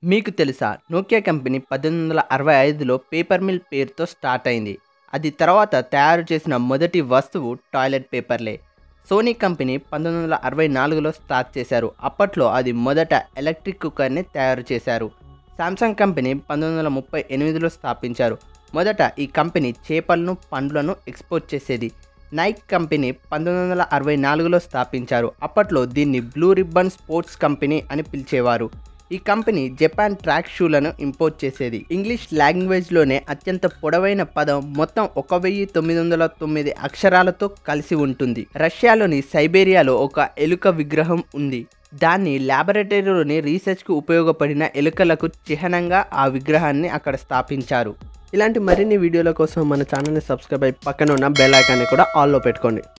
మీకు తెలుసా Nokia company పద్దెనిమిది వందల అరవై ఐదులో పేపర్ మిల్ పేరుతో స్టార్ట్ అయింది అది తర్వాత తయారు చేసిన మొదటి వస్తువు టాయిలెట్ పేపర్లే సోనీ కంపెనీ పంతొమ్మిది వందల అరవై నాలుగులో స్టార్ట్ చేశారు అప్పట్లో అది మొదట ఎలక్ట్రిక్ కుక్కర్ని తయారు చేశారు శాంసంగ్ కంపెనీ పంతొమ్మిది వందల ముప్పై ఎనిమిదిలో స్థాపించారు మొదట ఈ కంపెనీ చేపలను పండ్లను ఎక్స్పోర్ట్ చేసేది నైక్ కంపెనీ పంతొమ్మిది వందల అరవై నాలుగులో స్థాపించారు అప్పట్లో దీన్ని బ్లూ రిబ్బన్ స్పోర్ట్స్ కంపెనీ అని పిలిచేవారు ఈ కంపెనీ జపాన్ ట్రాక్ షూలను ఇంపోర్ట్ చేసేది ఇంగ్లీష్ లాంగ్వేజ్లోనే అత్యంత పొడవైన పదం మొత్తం ఒక వెయ్యి తొమ్మిది వందల తొమ్మిది అక్షరాలతో కలిసి ఉంటుంది రష్యాలోని సైబేరియాలో ఒక ఎలుక విగ్రహం ఉంది దాన్ని ల్యాబొరేటరీలోని రీసెర్చ్కు ఉపయోగపడిన ఎలుకలకు చిహ్నంగా ఆ విగ్రహాన్ని అక్కడ స్థాపించారు ఇలాంటి మరిన్ని వీడియోల కోసం మన ఛానల్ని సబ్స్క్రైబ్ అయి పక్కన ఉన్న బెల్ ఐకాన్ని కూడా ఆల్లో పెట్టుకోండి